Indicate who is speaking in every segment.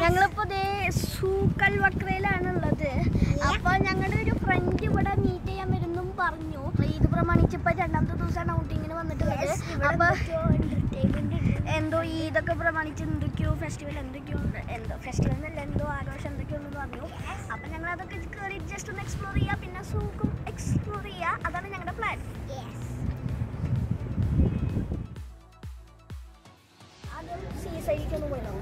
Speaker 1: ഞങ്ങളിപ്പോ ദേ സൂക്കൽ വക്രയിലാണ് ഉള്ളത് അപ്പൊ ഞങ്ങളുടെ ഒരു ഫ്രണ്ട് ഇവിടെ മീറ്റ് ചെയ്യാൻ വരുന്നും പറഞ്ഞു ഇത് പ്രമാണിച്ച് ഇപ്പൊ രണ്ടാമത്തെ ദിവസമാണ് ഔട്ടിങ്ങിന് വന്നിട്ടുള്ളത് അപ്പൊ എന്തോ ഇതൊക്കെ പ്രമാണിച്ച് എന്തൊക്കെയോ ഫെസ്റ്റിവൽ എന്തൊക്കെയോ ഉണ്ട് എന്തോ ഫെസ്റ്റിവൽ എന്നല്ല എന്തോ ആഘോഷം എന്തൊക്കെയോ ഉണ്ടെന്ന് പറഞ്ഞു അപ്പൊ ഞങ്ങൾ അതൊക്കെ കയറി ജസ്റ്റ് ഒന്ന് എക്സ്പ്ലോർ ചെയ്യുക പിന്നെ സൂക്കും എക്സ്പ്ലോർ ചെയ്യുക അതാണ് ഞങ്ങളുടെ പ്ലാൻ ആദ്യം സീ സൈഡിലേക്ക് ഒന്ന് പോയി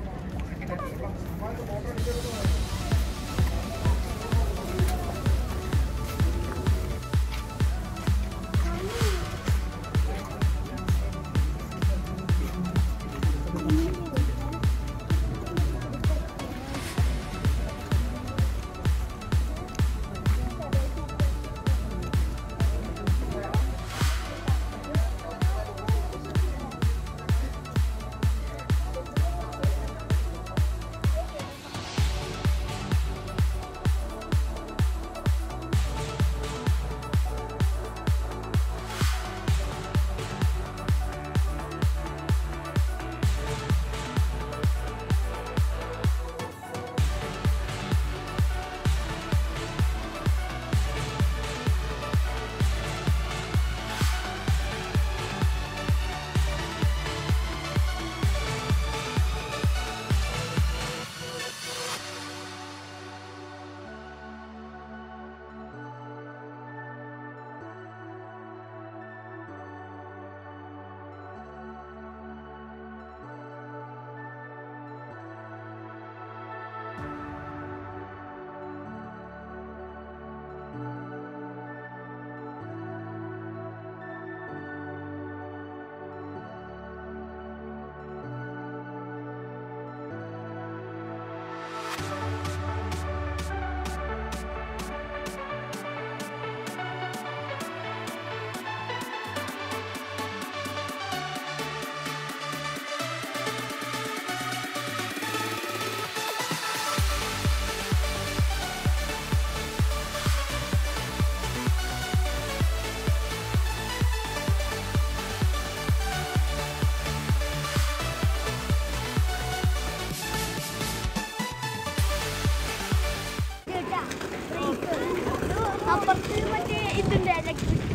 Speaker 1: അപ്പുറത്ത് മറ്റേ ഇതുണ്ട് ഇലക്ട്രിക്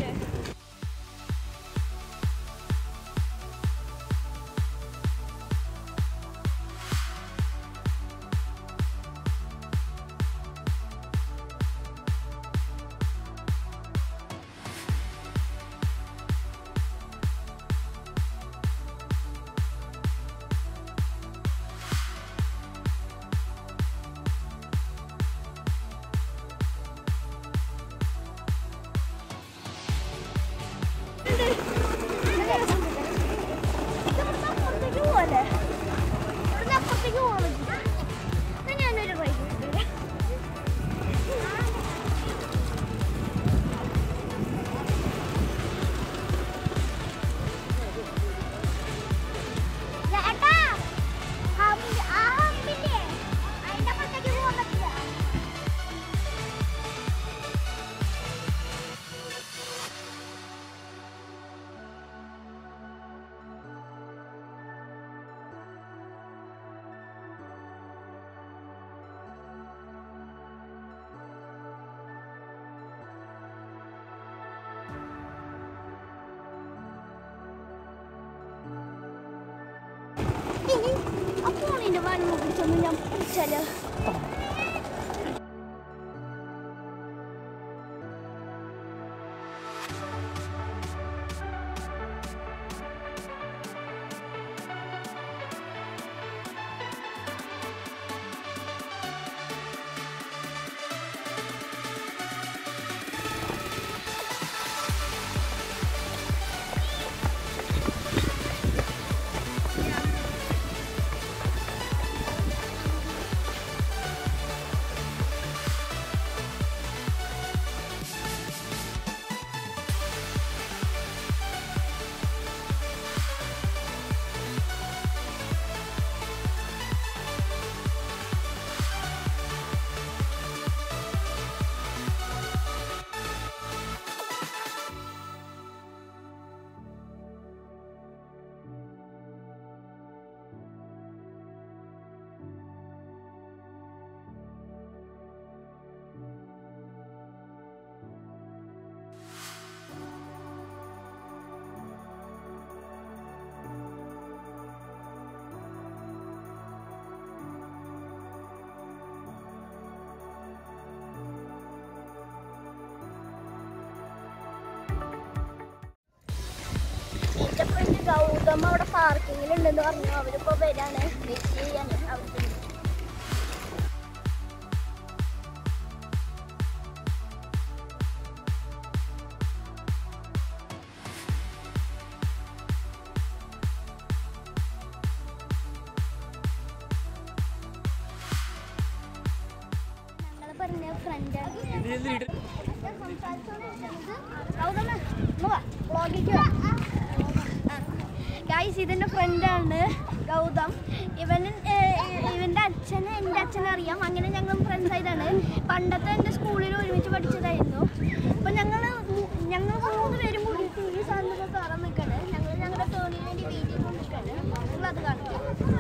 Speaker 1: അപ്പോൾ ഇതിന്റെ വണ്ണം കുറിച്ചൊന്നും ഞാൻ പിടിച്ചാലോ ഗൗതം അവിടെ പാർക്കിങ്ങിൽ ഉണ്ടെന്ന് പറഞ്ഞു അവരിപ്പോ വരാണ് വെയിറ്റ് ചെയ്യാൻ അവർക്ക് ഞങ്ങള് പറഞ്ഞ ഫ്രണ്ടാണ് ഗൈസ് ഇതിൻ്റെ ഫ്രണ്ടാണ് ഗൗതം ഇവന് ഇവൻ്റെ അച്ഛന് എൻ്റെ അച്ഛനെ അറിയാം അങ്ങനെ ഞങ്ങൾ ഫ്രണ്ട്സ് ആയതാണ് പണ്ടത്തെ എൻ്റെ സ്കൂളിൽ ഒരുമിച്ച് പഠിച്ചതായിരുന്നു അപ്പം ഞങ്ങൾ ഞങ്ങൾ മൂന്ന് പേരും കൂടിയിട്ട് ഈ സാധനമൊക്കെ കയറാൻ നിൽക്കണേ ഞങ്ങൾ ഞങ്ങളുടെ ടേണിന് വേണ്ടി വെയിറ്റ് ചെയ്ത് നിൽക്കണേ നിങ്ങളത് കാണിക്കാം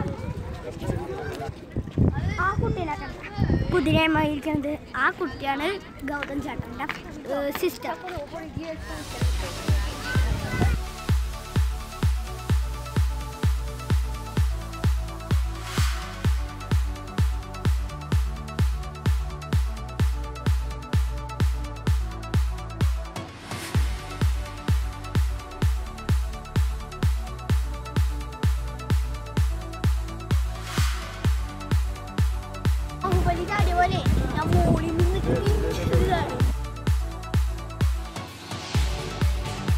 Speaker 1: ആ കുട്ടീനെ കണ്ട കുതിരയുമായിരിക്കുന്നത് ആ കുട്ടിയാണ് ഗൗതം ചേട്ടൻ്റെ സിസ്റ്റർ ബാഹുബലിന്റെ അടിപൊളി ഞാൻ മോളിൽ നിന്നിട്ട് തിരിച്ചതാണ്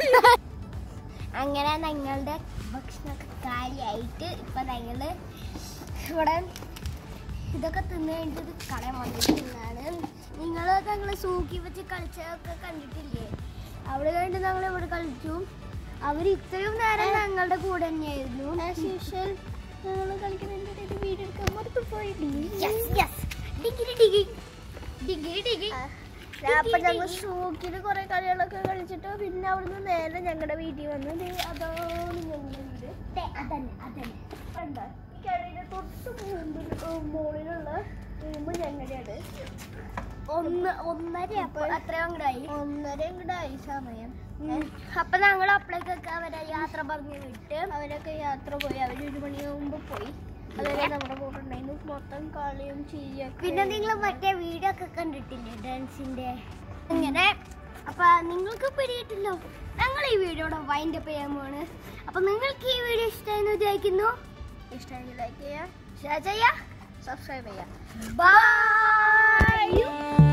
Speaker 2: അങ്ങനെ ഞങ്ങളുടെ ഭക്ഷണമൊക്കെ കാര്യമായിട്ട് ഇപ്പൊ ഞങ്ങള് ഇവിടെ ഇതൊക്കെ തിന്നു കഴിഞ്ഞിട്ട് കടയിൽ വന്നിട്ടുള്ളതാണ് നിങ്ങൾ ഞങ്ങൾ സൂക്കി വെച്ച് കളിച്ചതൊക്കെ കണ്ടിട്ടില്ലേ അവിടെ കഴിഞ്ഞിട്ട് ഞങ്ങൾ ഇവിടെ കളിച്ചു അവർ ഇത്രയും നേരം ഞങ്ങളുടെ കൂടെ തന്നെയായിരുന്നു
Speaker 1: ഞങ്ങൾ കളിക്കുന്നതിൻ്റെ വീഡിയോ എടുക്കാൻ മറന്നു പോയി
Speaker 2: ഡിഗ്രി ഡിഗ്രി ഡിഗ്രി ഡിഗ്രി
Speaker 1: അപ്പൊ ഞങ്ങൾ ഷോക്കിൽ കുറെ കളികളൊക്കെ കളിച്ചിട്ട് പിന്നെ അവിടുന്ന് നേരെ ഞങ്ങളുടെ വീട്ടിൽ വന്ന് ദേ അതാണ് ഞങ്ങളുടെ വീട്
Speaker 2: അതന്നെ അതന്നെ
Speaker 1: കണ്ട ഈ കടയുടെ തൊട്ട് മുമ്പിൽ മുകളിലുള്ള റൂം ഞങ്ങളുടെയാണ്
Speaker 2: ഒന്ന് ഒന്നര അപ്പൊ അത്രയും അങ്ങടായി
Speaker 1: ഒന്നര ഇങ്ങോട്ടായി സമയം
Speaker 2: അപ്പൊ ഞങ്ങൾ അപ്പളേക്കൊക്കെ അവരെ യാത്ര പറഞ്ഞു വിട്ട്
Speaker 1: അവരൊക്കെ യാത്ര പോയി അവർ ഒരു മണിയാകുമ്പോ പോയി അതുവരെ നമ്മുടെ കൂടെ ഉണ്ടായിരുന്നു മൊത്തം കളിയും ചിരിയൊക്കെ
Speaker 2: പിന്നെ നിങ്ങൾ മറ്റേ വീഡിയോ ഒക്കെ കണ്ടിട്ടില്ലേ ഡാൻസിന്റെ അങ്ങനെ അപ്പൊ നിങ്ങൾക്ക് പിടിയിട്ടില്ലോ ഞങ്ങൾ ഈ വീഡിയോയുടെ വൈൻഡ് അപ്പ് ചെയ്യാൻ പോവാണ് അപ്പൊ നിങ്ങൾക്ക് ഈ വീഡിയോ ഇഷ്ടമായെന്ന് വിചാരിക്കുന്നു
Speaker 1: ഇഷ്ടമെങ്കിൽ ലൈക്ക് ചെയ്യുക
Speaker 2: ഷെയർ ചെയ്യാം
Speaker 1: സബ്സ്ക്രൈബ് ചെയ്യുക
Speaker 2: ബൈ